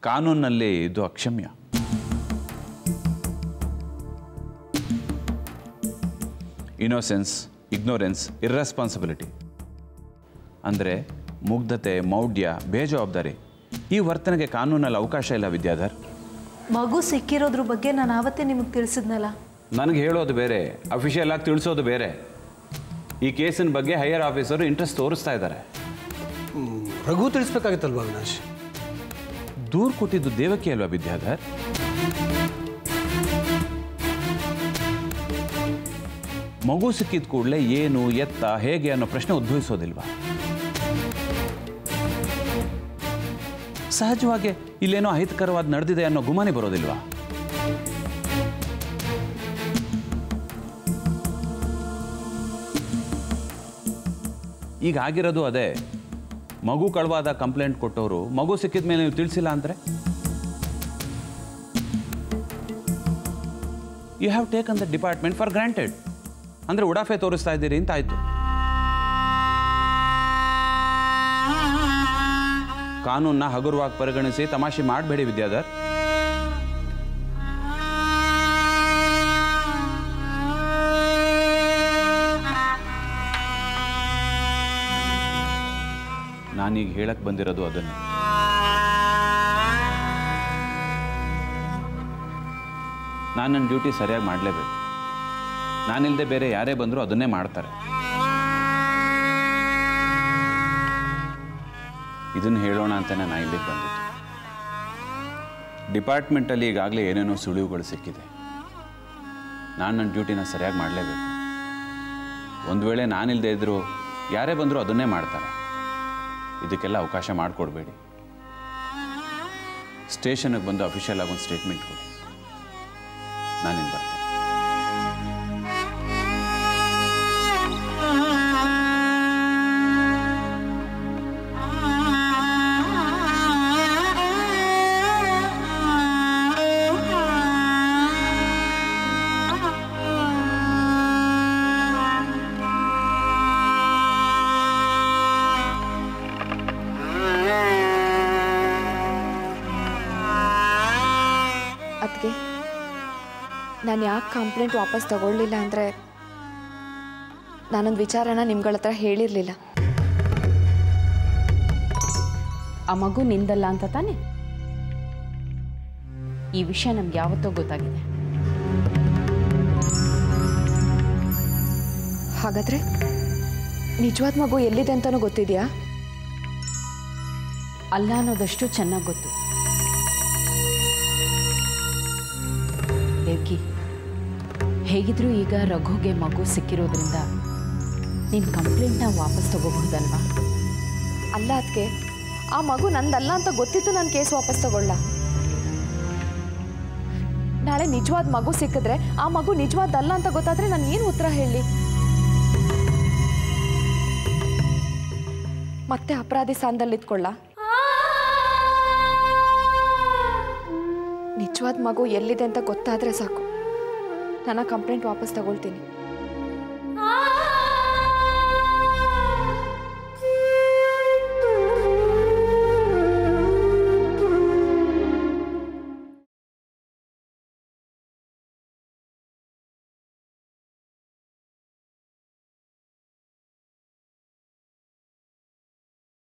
ಕಾನೂನಲ್ಲಿ ಇದು ಅಕ್ಷಮ್ಯ ಇನೋಸೆನ್ಸ್ ಇಗ್ನೋರೆನ್ಸ್ ಇರ್ರೆಸ್ಪಾನ್ಸಿಬಿಲಿಟಿ ಅಂದರೆ ಮುಗ್ಧತೆ ಮೌಢ್ಯ ಬೇಜವಾಬ್ದಾರಿ ಈ ವರ್ತನೆಗೆ ಕಾನೂನಲ್ಲಿ ಅವಕಾಶ ಇಲ್ಲ ವಿದ್ಯಾಧರ್ ಮಗು ಸಿಕ್ಕಿರೋದ್ರ ಬಗ್ಗೆ ನಾನು ಆವತ್ತೇ ನಿಮಗೆ ತಿಳಿಸಿದ್ನಲ್ಲ ನನಗೆ ಹೇಳೋದು ಬೇರೆ ಅಫಿಷಿಯಲ್ ಆಗಿ ತಿಳಿಸೋದು ಬೇರೆ ಈ ಕೇಸಿನ ಬಗ್ಗೆ ಹೈಯರ್ ಆಫೀಸರು ಇಂಟ್ರೆಸ್ಟ್ ತೋರಿಸ್ತಾ ಇದ್ದಾರೆ ರಘು ತಿಳಿಸ್ಬೇಕಾಗಿತ್ತಲ್ವಾ ಅವಿನಾಶ್ ದೂರು ಕೊಟ್ಟಿದ್ದು ದೇವಕಿ ಅಲ್ವಾ ವಿದ್ಯಾಧರ್ ಮಗು ಸಿಕ್ಕಿದ ಕೂಡಲೇ ಏನು ಎತ್ತ ಹೇಗೆ ಅನ್ನೋ ಪ್ರಶ್ನೆ ಉದ್ಭವಿಸೋದಿಲ್ವಾ ಸಹಜವಾಗಿ ಇಲ್ಲೇನೋ ಅಹಿತಕರವಾದ ನಡೆದಿದೆ ಅನ್ನೋ ಗುಮಾನಿ ಬರೋದಿಲ್ವಾ ಈಗ ಆಗಿರೋದು ಅದೇ ಮಗು ಕಳವಾದ ಕಂಪ್ಲೇಂಟ್ ಕೊಟ್ಟವರು ಮಗು ಸಿಕ್ಕಿದ ಮೇಲೆ ನೀವು ತಿಳಿಸಿಲ್ಲ ಅಂದರೆ you have taken the department for granted ಅಂದರೆ ಉಡಾಫೆ ತೋರಿಸ್ತಾ ಇದ್ದೀರಿ ಅಂತ ಆಯಿತು ಕಾನೂನನ್ನ ಹಗುರವಾಗಿ ಪರಿಗಣಿಸಿ ತಮಾಷೆ ಮಾಡಬೇಡಿ ವಿದ್ಯಾಧರ್ ನಾನೀಗ ಹೇಳಕ್ ಬಂದಿರೋದು ಅದನ್ನೇ ನಾನು ನನ್ನ ಡ್ಯೂಟಿ ಸರಿಯಾಗಿ ಮಾಡಲೇಬೇಕು ನಾನಿಲ್ಲದೆ ಬೇರೆ ಯಾರೇ ಬಂದರೂ ಅದನ್ನೇ ಮಾಡ್ತಾರೆ ಇದನ್ನು ಹೇಳೋಣ ಅಂತ ನಾನು ಇಲ್ಲಿಗೆ ಬಂದಿದ್ದು ಡಿಪಾರ್ಟ್ಮೆಂಟಲ್ಲಿ ಈಗಾಗಲೇ ಏನೇನೋ ಸುಳಿವುಗಳು ಸಿಕ್ಕಿದೆ ನಾನು ನನ್ನ ಡ್ಯೂಟಿನ ಸರಿಯಾಗಿ ಮಾಡಲೇಬೇಕು ಒಂದು ವೇಳೆ ನಾನಿಲ್ಲದೆ ಇದ್ದರೂ ಯಾರೇ ಬಂದರೂ ಅದನ್ನೇ ಮಾಡ್ತಾರೆ ಇದಕ್ಕೆಲ್ಲ ಅವಕಾಶ ಮಾಡಿಕೊಡ್ಬೇಡಿ ಸ್ಟೇಷನ್ಗೆ ಬಂದು ಅಫಿಷಿಯಲ್ ಆಗಿ ಒಂದು ಸ್ಟೇಟ್ಮೆಂಟ್ ಕೊಡಿ ನಾನಿನ್ನು ಬರ್ತೇನೆ ಅದಕ್ಕೆ ನಾನು ಯಾಕೆ ಕಂಪ್ಲೇಂಟ್ ವಾಪಸ್ ತಗೊಳ್ಳಿಲ್ಲ ಅಂದರೆ ನಾನೊಂದು ವಿಚಾರನ ನಿಮ್ಗಳ ಹತ್ರ ಹೇಳಿರಲಿಲ್ಲ ಆ ಮಗು ನಿಂದಲ್ಲ ಅಂತ ತಾನೆ ಈ ವಿಷಯ ನಮ್ಗೆ ಯಾವತ್ತೋ ಗೊತ್ತಾಗಿದೆ ಹಾಗಾದರೆ ನಿಜವಾದ ಮಗು ಎಲ್ಲಿದೆ ಅಂತಲೂ ಗೊತ್ತಿದೆಯಾ ಅಲ್ಲ ಅನ್ನೋದಷ್ಟು ಚೆನ್ನಾಗಿ ಗೊತ್ತು ದೇವ್ಕಿ ಹೇಗಿದ್ರೂ ಈಗ ರಘುಗೆ ಮಗು ಸಿಕ್ಕಿರೋದ್ರಿಂದ ನಿನ್ನ ಕಂಪ್ಲೇಂಟ್ನ ವಾಪಸ್ ತಗೋಬಹುದಲ್ವಾ ಅಲ್ಲ ಅದಕ್ಕೆ ಆ ಮಗು ನಂದಲ್ಲ ಅಂತ ಗೊತ್ತಿತ್ತು ನಾನು ಕೇಸ್ ವಾಪಸ್ ತಗೊಳ್ಳ ನಾಳೆ ನಿಜವಾದ ಮಗು ಸಿಕ್ಕಿದ್ರೆ ಆ ಮಗು ನಿಜವಾದಲ್ಲ ಅಂತ ಗೊತ್ತಾದ್ರೆ ನಾನು ಏನು ಉತ್ತರ ಹೇಳಿ ಮತ್ತೆ ಅಪರಾಧಿ ಸ್ಥಾನದಲ್ಲಿ ಇದ್ಕೊಳ್ಳ ನಿಜವಾದ ಮಗು ಎಲ್ಲಿದೆ ಅಂತ ಗೊತ್ತಾದ್ರೆ ಸಾಕು ನನ್ನ ಕಂಪ್ಲೇಂಟ್ ವಾಪಸ್ ತಗೊಳ್ತೀನಿ